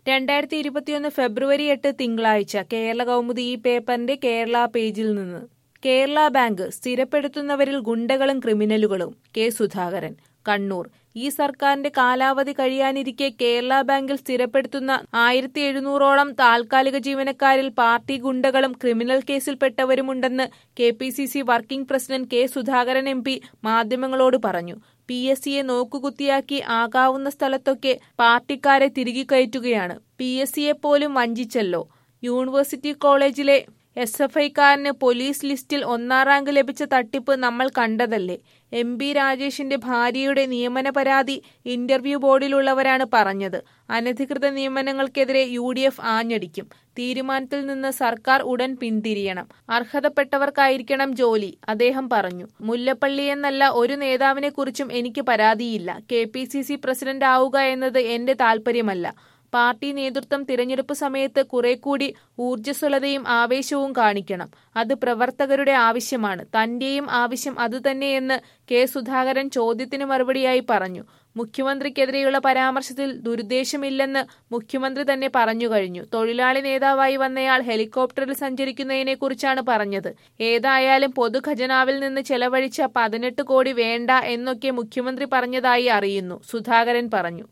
രണ്ടായിരത്തി ഇരുപത്തിയൊന്ന് ഫെബ്രുവരി എട്ട് തിങ്കളാഴ്ച കേരള കൗമുദി ഈ പേപ്പറിന്റെ കേരള പേജിൽ നിന്ന് കേരള ബാങ്ക് സ്ഥിരപ്പെടുത്തുന്നവരിൽ ഗുണ്ടകളും ക്രിമിനലുകളും കെ സുധാകരൻ കണ്ണൂർ ഈ സർക്കാരിന്റെ കാലാവധി കഴിയാനിരിക്കെ കേരള ബാങ്കിൽ സ്ഥിരപ്പെടുത്തുന്ന ആയിരത്തി എഴുന്നൂറോളം താൽക്കാലിക ജീവനക്കാരിൽ പാർട്ടി ഗുണ്ടകളും ക്രിമിനൽ കേസിൽപ്പെട്ടവരുമുണ്ടെന്ന് K P C C working president K Sudhakaran M P മാധ്യമങ്ങളോട് പറഞ്ഞു പി എസ് സിയെ നോക്കുകുത്തിയാക്കി ആകാവുന്ന സ്ഥലത്തൊക്കെ പാർട്ടിക്കാരെ തിരികെ കയറ്റുകയാണ് പി എസ് സിയെ പോലും വഞ്ചിച്ചല്ലോ യൂണിവേഴ്സിറ്റി കോളേജിലെ എസ് എഫ് ഐക്കാരന് പോലീസ് ലിസ്റ്റിൽ ഒന്നാം റാങ്ക് ലഭിച്ച തട്ടിപ്പ് നമ്മൾ കണ്ടതല്ലേ എം ബി രാജേഷിന്റെ ഭാര്യയുടെ നിയമന പരാതി ഇന്റർവ്യൂ ബോർഡിലുള്ളവരാണ് പറഞ്ഞത് അനധികൃത നിയമനങ്ങൾക്കെതിരെ യു ഡി എഫ് ആഞ്ഞടിക്കും തീരുമാനത്തിൽ നിന്ന് സർക്കാർ ഉടൻ പിന്തിരിയണം അർഹതപ്പെട്ടവർക്കായിരിക്കണം ജോലി അദ്ദേഹം പറഞ്ഞു മുല്ലപ്പള്ളി എന്നല്ല ഒരു നേതാവിനെ കുറിച്ചും എനിക്ക് പരാതിയില്ല K P C C president ആവുക എന്നത് എന്റെ താൽപര്യമല്ല പാർട്ടി നേതൃത്വം തിരഞ്ഞെടുപ്പ് സമയത്ത് കുറെ കൂടി ഊർജ്ജസ്വലതയും ആവേശവും കാണിക്കണം അത് പ്രവർത്തകരുടെ ആവശ്യമാണ് തന്റെയും ആവശ്യം അതുതന്നെയെന്ന് കെ സുധാകരൻ ചോദ്യത്തിന് മറുപടിയായി പറഞ്ഞു മുഖ്യമന്ത്രിക്കെതിരെയുള്ള പരാമർശത്തിൽ ദുരുദ്ദേശമില്ലെന്ന് മുഖ്യമന്ത്രി തന്നെ പറഞ്ഞു കഴിഞ്ഞു തൊഴിലാളി നേതാവായി വന്നയാൾ ഹെലികോപ്റ്ററിൽ സഞ്ചരിക്കുന്നതിനെക്കുറിച്ചാണ് പറഞ്ഞത് ഏതായാലും പൊതുഖജനാവിൽ നിന്ന് ചെലവഴിച്ച പതിനെട്ട് കോടി വേണ്ട എന്നൊക്കെ മുഖ്യമന്ത്രി പറഞ്ഞതായി അറിയുന്നു സുധാകരൻ പറഞ്ഞു